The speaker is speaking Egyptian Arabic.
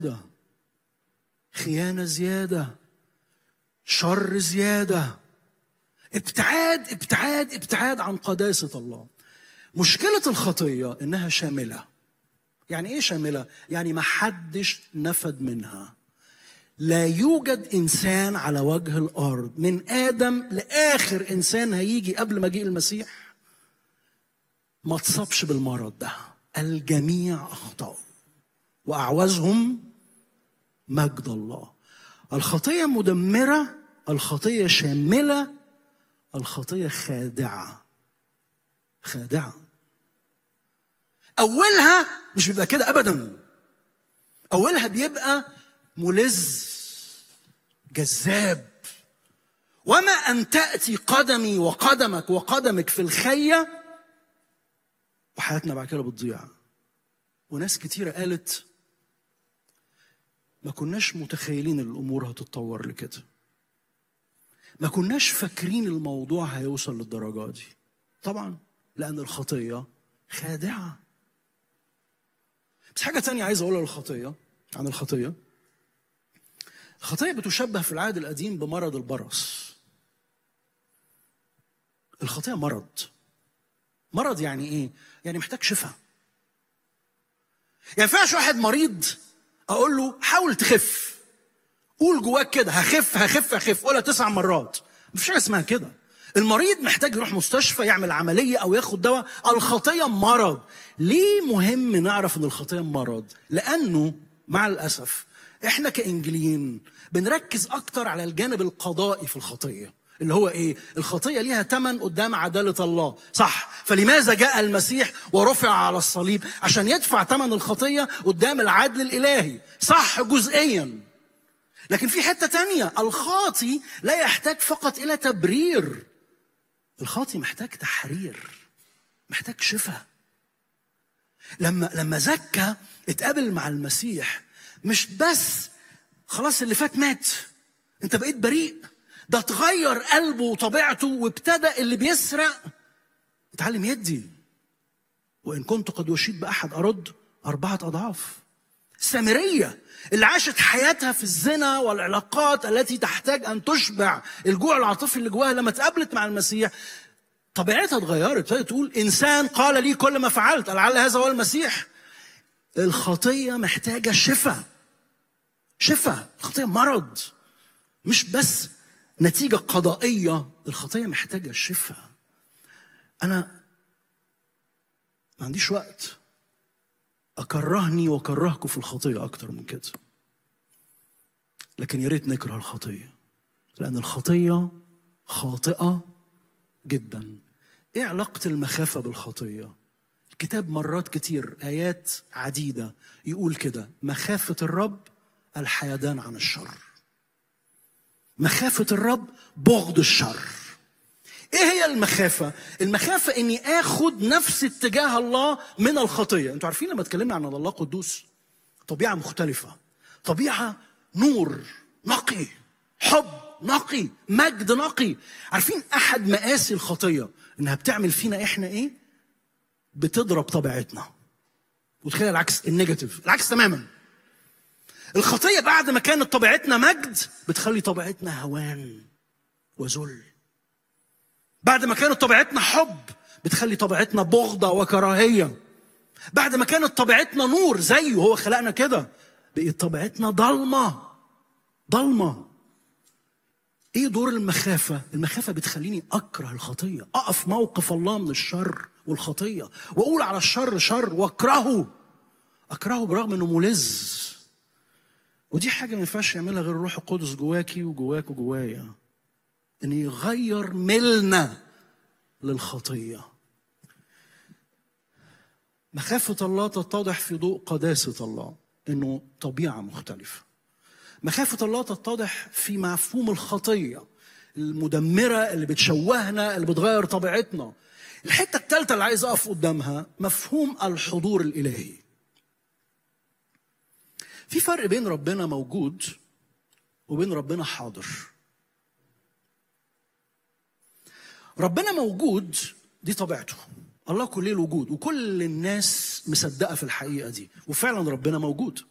خيانة زيادة شر زيادة ابتعاد ابتعاد ابتعاد عن قداسة الله مشكلة الخطية إنها شاملة يعني إيه شاملة؟ يعني ما حدش نفد منها لا يوجد إنسان على وجه الأرض من آدم لآخر إنسان هيجي قبل مجيء المسيح ما تصابش بالمرض ده الجميع أخطأوا وأعوزهم مجد الله الخطية مدمرة الخطية شاملة الخطية خادعة خادعة أولها مش بيبقى كده أبدا أولها بيبقى ملز جذاب وما أن تأتي قدمي وقدمك وقدمك في الخية وحياتنا بعد كده بتضيع وناس كتيرة قالت ما كناش متخيلين الأمور هتتطور لكده ما كناش فاكرين الموضوع هيوصل للدرجة دي طبعا لأن الخطية خادعة بس حاجة تانية عايز أقولها للخطية عن الخطية الخطية بتشبه في العهد القديم بمرض البرص الخطية مرض مرض يعني ايه؟ يعني محتاج شفاء يعني ينفعش واحد مريض اقول له حاول تخف قول جواك كده هخف هخف هخف قولها تسع مرات مفيش حاجه اسمها كده المريض محتاج يروح مستشفى يعمل عمليه او ياخد دواء الخطيه مرض ليه مهم نعرف ان الخطيه مرض لانه مع الاسف احنا كانجليين بنركز اكتر على الجانب القضائي في الخطيه اللي هو ايه الخطيه ليها ثمن قدام عداله الله صح فلماذا جاء المسيح ورفع على الصليب عشان يدفع ثمن الخطيه قدام العدل الالهي صح جزئيا لكن في حته تانية الخاطي لا يحتاج فقط الى تبرير الخاطي محتاج تحرير محتاج شفاء لما لما زكى اتقابل مع المسيح مش بس خلاص اللي فات مات انت بقيت بريء ده اتغير قلبه وطبيعته وابتدى اللي بيسرق اتعلم يدي وان كنت قد وشيت باحد ارد اربعه اضعاف السامريه اللي عاشت حياتها في الزنا والعلاقات التي تحتاج ان تشبع الجوع العاطفي اللي جواها لما اتقابلت مع المسيح طبيعتها اتغيرت ابتدت تقول انسان قال لي كل ما فعلت لعل هذا هو المسيح الخطيه محتاجه شفاء شفاء الخطيه مرض مش بس نتيجه قضائيه الخطيه محتاجه شفاء انا ما عنديش وقت اكرهني واكرهكم في الخطيه اكتر من كده لكن يا ريت نكره الخطيه لان الخطيه خاطئه جدا ايه علاقه المخافه بالخطيه الكتاب مرات كتير ايات عديده يقول كده مخافه الرب الحيدان عن الشر مخافه الرب بغض الشر ايه هي المخافه المخافه اني اخد نفس اتجاه الله من الخطيه انتوا عارفين لما اتكلمنا عن الله قدوس طبيعه مختلفه طبيعه نور نقي حب نقي مجد نقي عارفين احد مقاسي الخطيه انها بتعمل فينا احنا ايه بتضرب طبيعتنا وتخيل العكس النيجاتيف العكس تماما الخطيه بعد ما كانت طبيعتنا مجد بتخلي طبيعتنا هوان وذل بعد ما كانت طبيعتنا حب بتخلي طبيعتنا بغضة وكراهية بعد ما كانت طبيعتنا نور زيه هو خلقنا كده بقت طبيعتنا ضلمة ضلمة ايه دور المخافة؟ المخافة بتخليني اكره الخطية، اقف موقف الله من الشر والخطية، واقول على الشر شر واكرهه. اكرهه برغم انه ملز. ودي حاجة ما ينفعش يعملها غير الروح القدس جواكي وجواك وجوايا. ان يغير ملنا للخطيه مخافه الله تتضح في ضوء قداسه الله انه طبيعه مختلفه مخافه الله تتضح في مفهوم الخطيه المدمره اللي بتشوهنا اللي بتغير طبيعتنا الحته الثالثه اللي عايز اقف قدامها مفهوم الحضور الالهي في فرق بين ربنا موجود وبين ربنا حاضر ربنا موجود دي طبيعته الله كليه الوجود وكل الناس مصدقه في الحقيقه دي وفعلا ربنا موجود